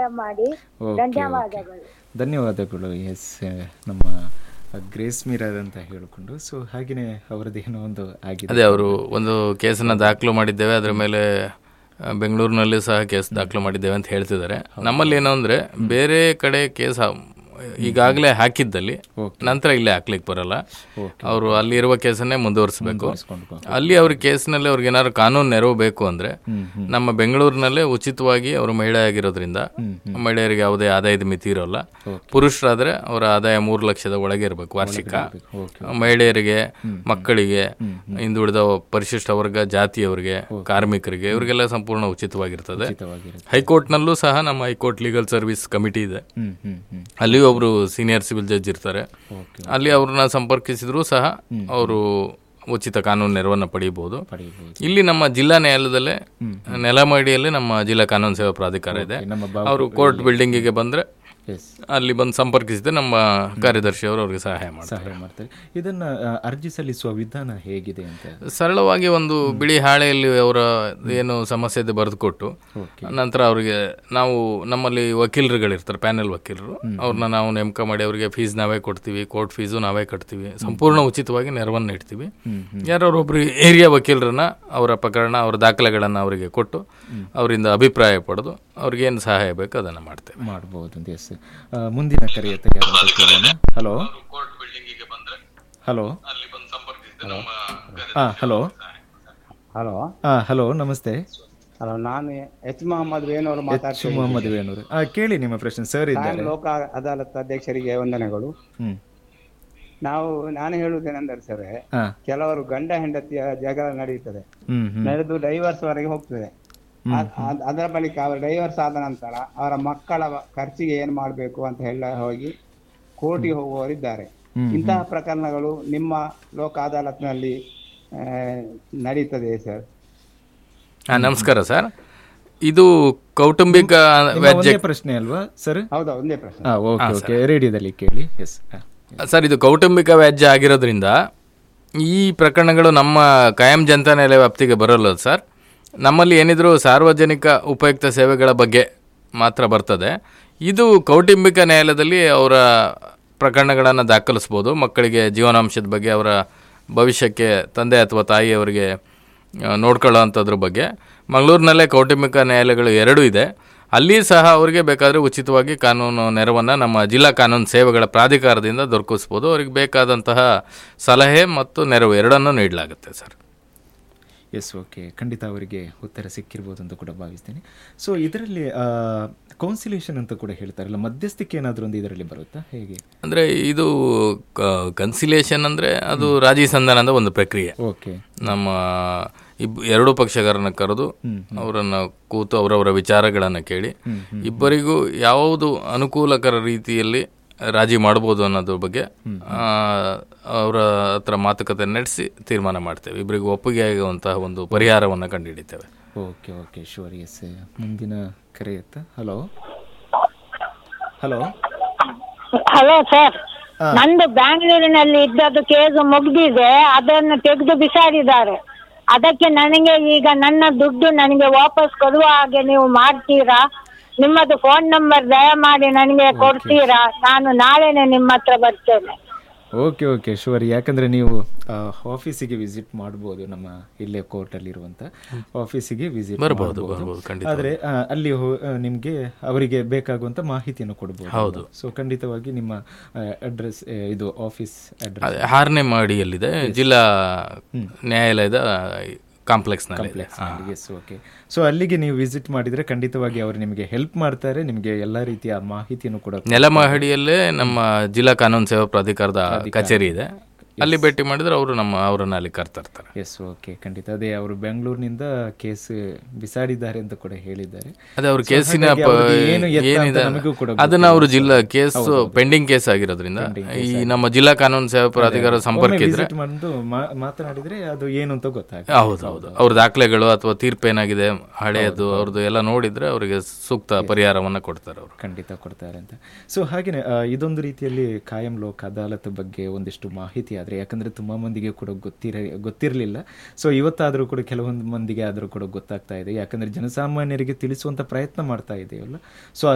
ಮಾಡಿ ಓಕೆ ಧನ್ಯವಾದಗಳು ಧನ್ಯವಾದಗಳು ಎಸ್ ನಮ್ಮ ಗ್ರೇಸ್ ಮೀರಾದ್ ಅಂತ ಹೇಳಿಕೊಂಡು ಸೊ ಹಾಗೆಯೇ ಅವರದ್ದೇನೋ ಒಂದು ಆಗಿದೆ ಅದೇ ಅವರು ಒಂದು ಕೇಸನ್ನು ದಾಖಲು ಮಾಡಿದ್ದೇವೆ ಅದರ ಮೇಲೆ ಆ, ಬೆಂಗಳೂರಿನಲ್ಲಿ ಸಹ ಕೇಸ್ ದಾಖಲು ಮಾಡಿದ್ದೇವೆ ಅಂತ ಹೇಳ್ತಿದ್ದಾರೆ ನಮ್ಮಲ್ಲಿ ಏನು ಅಂದರೆ ಬೇರೆ ಕಡೆ ಕೇಸ್ ಈಗಾಗಲೇ ಹಾಕಿದ್ದಲ್ಲಿ ನಂತರ ಇಲ್ಲಿ ಹಾಕ್ಲಿಕ್ಕೆ ಬರಲ್ಲ ಅವರು ಅಲ್ಲಿ ಇರುವ ಕೇಸನ್ನೇ ಮುಂದುವರಿಸಬೇಕು ಅಲ್ಲಿ ಅವ್ರ ಕೇಸ್ನಲ್ಲಿ ಅವ್ರಿಗೆ ಏನಾದ್ರು ಕಾನೂನು ನೆರವು ಬೇಕು ಅಂದರೆ ನಮ್ಮ ಬೆಂಗಳೂರಿನಲ್ಲೇ ಉಚಿತವಾಗಿ ಅವರು ಮಹಿಳೆ ಆಗಿರೋದ್ರಿಂದ ಮಹಿಳೆಯರಿಗೆ ಯಾವುದೇ ಆದಾಯದ ಮಿತಿ ಇರೋಲ್ಲ ಪುರುಷರಾದ್ರೆ ಅವರ ಆದಾಯ ಮೂರು ಲಕ್ಷದ ಒಳಗೆ ಇರಬೇಕು ವಾರ್ಷಿಕ ಮಹಿಳೆಯರಿಗೆ ಮಕ್ಕಳಿಗೆ ಹಿಂದುಳಿದ ಪರಿಶಿಷ್ಟ ವರ್ಗ ಜಾತಿಯವರಿಗೆ ಕಾರ್ಮಿಕರಿಗೆ ಇವರಿಗೆಲ್ಲ ಸಂಪೂರ್ಣ ಉಚಿತವಾಗಿರ್ತದೆ ಹೈಕೋರ್ಟ್ನಲ್ಲೂ ಸಹ ನಮ್ಮ ಹೈಕೋರ್ಟ್ ಲೀಗಲ್ ಸರ್ವಿಸ್ ಕಮಿಟಿ ಇದೆ ಹ್ಮ್ ಹ್ಮ್ ಹ್ಮ್ ಅಲ್ಲಿ ಒಬ್ರು ಸೀನಿಯರ್ ಸಿವಿಲ್ ಜಡ್ಜ್ ಇರ್ತಾರೆ ಅಲ್ಲಿ ಅವ್ರನ್ನ ಸಂಪರ್ಕಿಸಿದ್ರು ಸಹ ಅವರು ಉಚಿತ ಕಾನೂನು ನೆರವನ್ನು ಪಡೆಯಬಹುದು ಇಲ್ಲಿ ನಮ್ಮ ಜಿಲ್ಲಾ ನ್ಯಾಯಾಲಯದಲ್ಲೇ ನೆಲಮಡಿಯಲ್ಲಿ ನಮ್ಮ ಜಿಲ್ಲಾ ಕಾನೂನು ಸೇವಾ ಪ್ರಾಧಿಕಾರ ಇದೆ ಅವರು ಕೋರ್ಟ್ ಬಿಲ್ಡಿಂಗಿಗೆ ಬಂದ್ರೆ ಎಸ್ ಅಲ್ಲಿ ಬಂದು ಸಂಪರ್ಕಿಸಿದ್ರೆ ನಮ್ಮ ಕಾರ್ಯದರ್ಶಿ ಅವರು ಅವ್ರಿಗೆ ಸಹಾಯ ಮಾಡ್ತಾರೆ ಸಹಾಯ ಮಾಡ್ತಾರೆ ಇದನ್ನ ಆ, ಅರ್ಜಿ ಸಲ್ಲಿಸುವ ವಿಧಾನ ಹೇಗಿದೆ ಅಂತ ಸರಳವಾಗಿ ಒಂದು ಬಿಳಿ ಹಾಳೆಯಲ್ಲಿ ಅವರ ಏನು ಸಮಸ್ಯೆ ಇದೆ ಬರೆದುಕೊಟ್ಟು ನಂತರ ಅವರಿಗೆ ನಾವು ನಮ್ಮಲ್ಲಿ ವಕೀಲರುಗಳಿರ್ತಾರೆ ಪ್ಯಾನೆಲ್ ವಕೀಲರು ಅವ್ರನ್ನ ನಾವು ನೇಮಕ ಮಾಡಿ ಅವರಿಗೆ ಫೀಸ್ ನಾವೇ ಕೊಡ್ತೀವಿ ಕೋರ್ಟ್ ಫೀಸು ನಾವೇ ಕಟ್ತೀವಿ ಸಂಪೂರ್ಣ ಉಚಿತವಾಗಿ ನೆರವನ್ನು ಇಡ್ತೀವಿ ಯಾರು ಒಬ್ರು ಏರಿಯಾ ವಕೀಲರನ್ನ ಅವರ ಪ್ರಕರಣ ಅವರ ದಾಖಲೆಗಳನ್ನು ಅವರಿಗೆ ಕೊಟ್ಟು ಅವರಿಂದ ಅಭಿಪ್ರಾಯ ಪಡೆದು ಅವ್ರಿಗೆ ಏನು ಸಹಾಯ ಬೇಕು ಅದನ್ನು ಮಾಡ್ತೇವೆ ಮಾಡಬಹುದು ಎಸ್ ಮುಂದಿನ ಕರೆಯ ತಯಾರು ಅಂತ ಕೇಳೋಣ ಹಲೋ ಹಲೋ ಹಾ ಹಲೋ ಹಲೋ ಹಾ ಹಲೋ ನಮಸ್ತೆ ಹಲೋ ನಾನು ಎಚ್ ಮೊಹಮ್ಮದ್ ವೇಣೂರು ಮಾತಾಡ್ತೀನಿ ಮೊಹಮ್ಮದ್ ವೇಣೂರು ಆ ಕೇಳಿ ನಿಮ್ಮ ಪ್ರಶ್ನೆ ಸರ್ ಇದ್ದಾರೆ ಲೋಕ ಅದಾಲತ್ ಅಧ್ಯಕ್ಷರಿಗೆ ವಂದನೆಗಳು ಹ್ಮ್ ನಾವು ನಾನು ಹೇಳುವುದೇನೆಂದರೆ ಸರ್ ಹಾ ಕೆಲವರು ಗಂಡ ಹೆಂಡತಿಯ ಜಗಳ ನಡೆಯುತ್ತದೆ ಹ್ಮ್ ಹ್ಮ್ ನಡೆದು ಡೈವರ್ಸ್ ವರೆಗೆ ಹೋಗ್ತದೆ ಅದ್- ಅದ್- ಅದರ ಬಳಿಕ ಅವರು ಡೈವರ್ಸ್ ಆದ ನಂತರ ಅವರ ಮಕ್ಕಳ ಖರ್ಚಿಗೆ ಏನ್ ಮಾಡಬೇಕು ಅಂತ ಹೇಳ ಹೋಗಿ ಕೋರ್ಟಿಗೆ ಹೋಗುವವರಿದ್ದಾರೆ ಇಂತಹ ಪ್ರಕರಣಗಳು ನಿಮ್ಮ ಲೋಕ ಅದಾಲತ್ನಲ್ಲಿ ಆ, ನಡೀತದೆ ಸರ್ ಹಾ, ನಮಸ್ಕಾರ ಸರ್ ಇದು ಕೌಟುಂಬಿಕ ನಿಮ್ಮ ವ್ಯಾಜ್ಯ ಒಂದೇ ಪ್ರಶ್ನೆ ಅಲ್ವಾ ಸರ್ ಹೌದಾ ಒಂದೇ ಪ್ರಶ್ನೆ ಹಾ ಓಕೆ ಓಕೆ ರೇಡಿಯೋದಲ್ಲಿ ಕೇಳಿ ಎಸ್ ಸರ್ ಇದು ಕೌಟುಂಬಿಕ ವ್ಯಾಜ್ಯ ಆಗಿರೋದ್ರಿಂದ ಈ ಪ್ರಕರಣಗಳು ನಮ್ಮ ಕಾಯಂ ಜನತಾ ನ್ಯಾಯಾಲಯ ವ್ಯಾಪ್ತಿಗೆ ಬರಲ್ಲ ಸರ್ ನಮ್ಮಲ್ಲಿ ಏನಿದ್ರು ಸಾರ್ವಜನಿಕ ಉಪಯುಕ್ತ ಸೇವೆಗಳ ಬಗ್ಗೆ ಮಾತ್ರ ಬರ್ತದೆ ಇದು ಕೌಟುಂಬಿಕ ನ್ಯಾಯಾಲಯದಲ್ಲಿ ಅವರ ಪ್ರಕರಣಗಳನ್ನು ದಾಖಲಿಸ್ಬೋದು ಮಕ್ಕಳಿಗೆ ಜೀವನಾಂಶದ ಬಗ್ಗೆ ಅವರ ಭವಿಷ್ಯಕ್ಕೆ ತಂದೆ ಅಥವಾ ತಾಯಿಯವರಿಗೆ ಆ, ನೋಡ್ಕೊಳ್ಳೋ ಅಂಥದ್ರ ಬಗ್ಗೆ ಮಂಗಳೂರಿನಲ್ಲೇ ಕೌಟುಂಬಿಕ ನ್ಯಾಯಾಲಯಗಳು ಎರಡೂ ಇದೆ ಅಲ್ಲಿ ಸಹ ಅವರಿಗೆ ಬೇಕಾದರೆ ಉಚಿತವಾಗಿ ಕಾನೂನು ನೆರವನ್ನು ನಮ್ಮ ಜಿಲ್ಲಾ ಕಾನೂನು ಸೇವೆಗಳ ಪ್ರಾಧಿಕಾರದಿಂದ ದೊರಕಿಸ್ಬೋದು ಅವರಿಗೆ ಬೇಕಾದಂತಹ ಸಲಹೆ ಮತ್ತು ನೆರವು ಎರಡನ್ನೂ ನೀಡಲಾಗುತ್ತೆ ಸರ್ ಎಸ್ ಓಕೆ ಖಂಡಿತ ಅವರಿಗೆ ಉತ್ತರ ಸಿಕ್ಕಿರ್ಬೋದು ಅಂತ ಕೂಡ ಭಾವಿಸ್ತೀನಿ ಸೊ ಇದರಲ್ಲಿ ಕೌನ್ಸಿಲೇಷನ್ ಅಂತ ಕೂಡ ಹೇಳ್ತಾರಲ್ಲ ಮಧ್ಯಸ್ಥಿಕೆ ಏನಾದರೂ ಒಂದು ಇದರಲ್ಲಿ ಬರುತ್ತಾ ಹೇಗೆ ಅಂದರೆ ಇದು ಕನ್ಸಿಲೇಷನ್ ಅಂದರೆ ಅದು ರಾಜಿ ಸಂಧಾನದ ಒಂದು ಪ್ರಕ್ರಿಯೆ ಓಕೆ ನಮ್ಮ ಇಬ್ ಎರಡು ಪಕ್ಷಗಾರನ ಕರೆದು ಅವರನ್ನು ಕೂತು ಅವರವರ ವಿಚಾರಗಳನ್ನು ಕೇಳಿ ಇಬ್ಬರಿಗೂ ಯಾವುದು ಅನುಕೂಲಕರ ರೀತಿಯಲ್ಲಿ ರಾಜಿ ಮಾಡ್ಬೋದು ಅನ್ನೋದ್ರ ಬಗ್ಗೆ ಆ, ಅವರ ಹತ್ರ ಮಾತುಕತೆ ನಡೆಸಿ ತೀರ್ಮಾನ ಮಾಡ್ತೇವೆ ಇಬ್ಬರಿಗೂ ಒಪ್ಪಿಗೆ ಆಗುವಂತಹ ಒಂದು ಪರಿಹಾರವನ್ನು ಕಂಡುಹಿಡಿತೇವೆ ಓಕೆ ಓಕೆ ಶೋರ್ ಎಸ್ ಮುಂದಿನ ಕರೆ ಇತ್ತ ಹಲೋ ಹಲೋ ಹಲೋ ಸರ್ ನಂದು ಬ್ಯಾಂಗ್ಳೂರಿನಲ್ಲಿ ಇದ್ದದ್ದು ಕೇಸ್ ಮುಗ್ದಿದೆ ಅದನ್ನು ತೆಗೆದು ಬಿಸಾಡಿದ್ದಾರೆ ಅದಕ್ಕೆ ನನಗೆ ಈಗ ನನ್ನ ದುಡ್ಡು ನನಗೆ ವಾಪಸ್ ಕೊಡುವ ಹಾಗೆ ನೀವು ಮಾಡ್ತೀರಾ ನಿಮ್ಮದು ಫೋನ್ ನಂಬರ್ ದಯಮಾಡಿ ನನಗೆ ಕೊಡ್ತೀರಾ ನಾನು ನಾಳೆನೆ ನಿಮ್ಮ ಹತ್ರ ಬರ್ತೇನೆ ಓಕೆ ಓಕೆ ಶುವರ್ ಯಾಕಂದ್ರೆ ನೀವು ಆಫೀಸಿಗೆ ವಿಸಿಟ್ ಮಾಡ್ಬೋದು ನಮ್ಮ ಇಲ್ಲೇ ಕೋರ್ಟಲ್ಲಿ ಇರುವಂತ ಆಫೀಸಿಗೆ ವಿಸಿಟ್ ಬರ್ಬೋದು, ಬರ್ಬೋದು, ಖಂಡಿತ. ಆದರೆ ಆ, ಅಲ್ಲಿ ಹೋ- ಆ, ನಿಮ್ಗೆ ಅವರಿಗೆ ಬೇಕಾಗುವಂತ ಮಾಹಿತಿಯನ್ನು ಕೊಡಬಹುದು ಹೌದು. ಸೊ ಖಂಡಿತವಾಗಿ ನಿಮ್ಮ ಅಡ್ರೆಸ್ ಇದು ಆಫೀಸ್ ಅಡ್ರೆಸ್ ಅದೇ ಆರನೇ ಮಾಡಿಯಲ್ಲಿದೆ ಜಿಲ್ಲಾ ನ್ಯಾಯಾಲಯದ ಕಾಂಪ್ಲೆಕ್ಸ್ನಲ್ಲಿ ಇದೆ ಹಾ. ಎಸ್ ಓಕೆ ಸೊ ಅಲ್ಲಿಗೆ ನೀವು ವಿಸಿಟ್ ಮಾಡಿದ್ರೆ ಖಂಡಿತವಾಗಿ ಅವರು ನಿಮಗೆ ಹೆಲ್ಪ್ ಮಾಡ್ತಾರೆ ನಿಮಗೆ ಎಲ್ಲಾ ರೀತಿಯ ಮಾಹಿತಿಯನ್ನು ಕೂಡ ನೆಲಮಹಡಿಯಲ್ಲೇ ನಮ್ಮ ಜಿಲ್ಲಾ ಕಾನೂನು ಸೇವಾ ಪ್ರಾಧಿಕಾರದ ಕಚೇರಿ ಇದೆ ಅಲ್ಲಿ ಭೇಟಿ ಮಾಡಿದ್ರೆ ಅವರು ನಮ್ಮ ಅವರನ್ನ ಅಲ್ಲಿ ಕರ್ತಿರ್ತಾರೆ ಎಸ್ ಓಕೆ ಖಂಡಿತ ಅದೇ ಅವರು ಬೆಂಗಳೂರಿನಿಂದ ಕೇಸ್ ಬಿಸಾಡಿದ್ದಾರೆ ಅಂತ ಕೂಡ ಹೇಳಿದ್ದಾರೆ ಅದೇ ಅವ್ರ So ಕೇಸಿನ ಹಾಗಾಗಿ ಪ- ಅವ್ರಿಗೆ ಏನು ಎತ್ತ ಅಂತ ಏನಿದೆ ನಮಗೂ ಕೂಡ ಅದನ್ನ ಅವರು ಜಿಲ್ಲಾ ಕೇಸ್ ಪೆಂಡಿಂಗ್ ಕೇಸ್ ಆಗಿರೋದ್ರಿಂದ ಈ ನಮ್ಮ ಜಿಲ್ಲಾ ಕಾನೂನು ಸೇವಾ ಪ್ರಾಧಿಕಾರ ಸಂಪರ್ಕಿದ್ರೆ ವಿಸಿಟ್ ಬಂದು ಮಾ- ಮಾತನಾಡಿದ್ರೆ ಅದು ಏನು ಅಂತ ಗೊತ್ತಾಗುತ್ತೆ ಹೌದು ಹೌದು ಅವ್ರ ದಾಖಲೆಗಳು ಅಥವಾ ತೀರ್ಪು ಏನಾಗಿದೆ ಹಳೆಯದು ಅವ್ರದ್ದು ಎಲ್ಲ ನೋಡಿದ್ರೆ ಅವರಿಗೆ ಸೂಕ್ತ ಪರಿಹಾರವನ್ನ ಕೊಡ್ತಾರೆ ಅವರು ಖಂಡಿತ ಕೊಡ್ತಾರೆ ಅಂತ ಸೊ ಹಾಗೇನೆ ಆ, ಇದೊಂದು ರೀತಿಯಲ್ಲಿ ಕಾಯಂ ಲೋಕ್ ಅದಾಲತ್ ಬಗ್ಗೆ ಒಂದಿಷ್ಟು ಮಾಹಿತಿ ಆದ್ರೆ ಯಾಕಂದ್ರೆ ತುಂಬಾ ಮಂದಿಗೆ ಕೂಡ ಗೊತ್ತಿರ ಗೊತ್ತಿರಲಿಲ್ಲ ಸೊ ಇವತ್ತಾದರೂ ಕೂಡ ಕೆಲವೊಂದು ಮಂದಿಗೆ ಆದರೂ ಕೂಡ ಗೊತ್ತಾಗ್ತಾ ಇದೆ ಯಾಕಂದ್ರೆ ಜನಸಾಮಾನ್ಯರಿಗೆ ತಿಳಿಸುವಂತ ಪ್ರಯತ್ನ ಮಾಡ್ತಾ ಇದೆಯಲ್ಲ ಸೊ